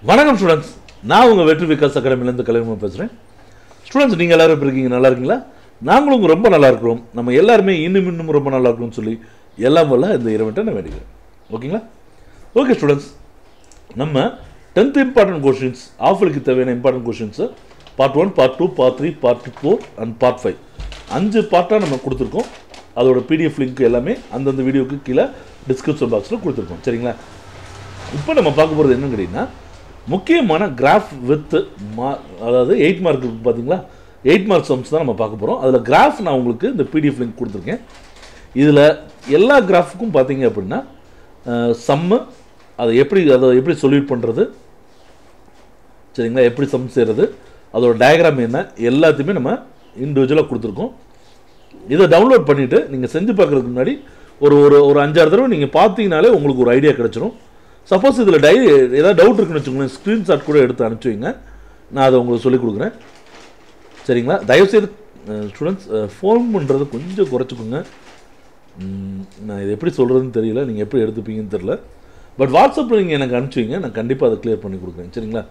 வணக்கம் ஸ்டூடெண்ட்ஸ் நான் உங்கள் வெற்றி விகாஸ் அகாடமிலேருந்து கலைமா பேசுகிறேன் ஸ்டூடெண்ட்ஸ் நீங்கள் எல்லாரும் எப்படி இருக்கீங்க நல்லா இருக்கீங்களா நாங்களும் ரொம்ப நல்லா இருக்கிறோம் நம்ம எல்லாருமே இன்னும் இன்னும் ரொம்ப நல்லா இருக்கணும்னு சொல்லி எல்லாம் வல்ல இந்த இரவெண்ட்டை நான் வேண்டிக்கிறேன் ஓகேங்களா ஓகே ஸ்டூடெண்ட்ஸ் நம்ம டென்த் இம்பார்ட்டன்ட் கொஷின்ஸ் ஆஃபலுக்கு தேவையான இம்பார்ட்டன்ட் கொஷின்ஸை part one part two part three part four and part five அஞ்சு பார்ட்டாக நம்ம கொடுத்துருக்கோம் அதோட பிடிஎஃப் லிங்க் எல்லாமே அந்தந்த வீடியோக்கு கீழே டிஸ்கிரிப்ஷன் பாக்ஸில் கொடுத்துருக்கோம் சரிங்களா இப்போ நம்ம பார்க்க போகிறது என்னன்னு கேட்டிங்கன்னா முக்கியமான கிராஃப் வித் மா அதாவது எயிட் மார்க் பார்த்தீங்களா எயிட் மார்க் சம்ஸ் தான் நம்ம பார்க்க போகிறோம் அதில் கிராஃப் நான் உங்களுக்கு இந்த பிடிஎஃப் லிங்க் கொடுத்துருக்கேன் இதில் எல்லா கிராஃபுக்கும் பார்த்தீங்க அப்படின்னா சம்மு அதை எப்படி அதை எப்படி சொல்யூட் பண்ணுறது சரிங்களா எப்படி சம் செய்கிறது அதோட டயக்ராம் என்ன எல்லாத்தையுமே நம்ம இண்டிவிஜுவலாக கொடுத்துருக்கோம் இதை டவுன்லோட் பண்ணிவிட்டு நீங்கள் செஞ்சு பார்க்குறதுக்கு முன்னாடி ஒரு ஒரு ஒரு அஞ்சாறு தடவை நீங்கள் பார்த்தீங்கனாலே உங்களுக்கு ஒரு ஐடியா கிடச்சிரும் சப்போஸ் இதில் டை ஏதாவது டவுட் இருக்குன்னு வச்சுக்கோங்களேன் ஸ்க்ரீன்ஷாட் கூட எடுத்து அனுப்பிச்சி வைங்க நான் அதை உங்களுக்கு சொல்லிக் கொடுக்குறேன் சரிங்களா தயவுசெய்து ஸ்டூடெண்ட்ஸ் ஃபோன் பண்ணுறது கொஞ்சம் குறைச்சிக்கோங்க ம், நான் இது எப்படி சொல்கிறதுன்னு தெரியல நீங்கள் எப்படி எடுத்துப்பீங்கன்னு தெரியல பட் வாட்ஸ்அப்பில் நீங்கள் எனக்கு அனுப்பிச்சி வைங்க நான் கண்டிப்பாக அதை க்ளியர் பண்ணி கொடுக்குறேன் சரிங்களா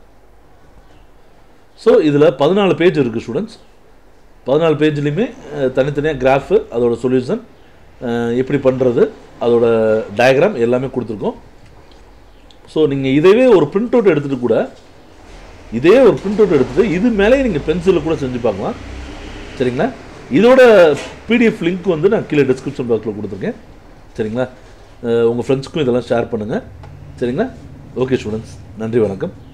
ஸோ இதில் பதினாலு பேஜ் இருக்குது ஸ்டூடெண்ட்ஸ் பதினாலு பேஜ்லேயுமே தனித்தனியாக கிராஃபு அதோட சொல்யூஷன் எப்படி பண்ணுறது அதோட டயக்ராம் எல்லாமே கொடுத்துருக்கோம் ஸோ நீங்கள் இதவே ஒரு பிரிண்ட் அவுட் எடுத்துகிட்டு கூட இதே ஒரு பிரிண்ட் அவுட் எடுத்துகிட்டு இது மேலேயே நீங்கள் பென்சிலில் கூட செஞ்சு பார்க்கலாம் சரிங்களா இதோட பிடிஎஃப் லிங்க் வந்து நான் கீழே டிஸ்கிரிப்ஷன் பாக்ஸில் கொடுத்துருக்கேன் சரிங்களா உங்கள் ஃப்ரெண்ட்ஸ்க்கும் இதெல்லாம் ஷேர் பண்ணுங்கள் சரிங்களா ஓகே ஸ்டூடெண்ட்ஸ் நன்றி வணக்கம்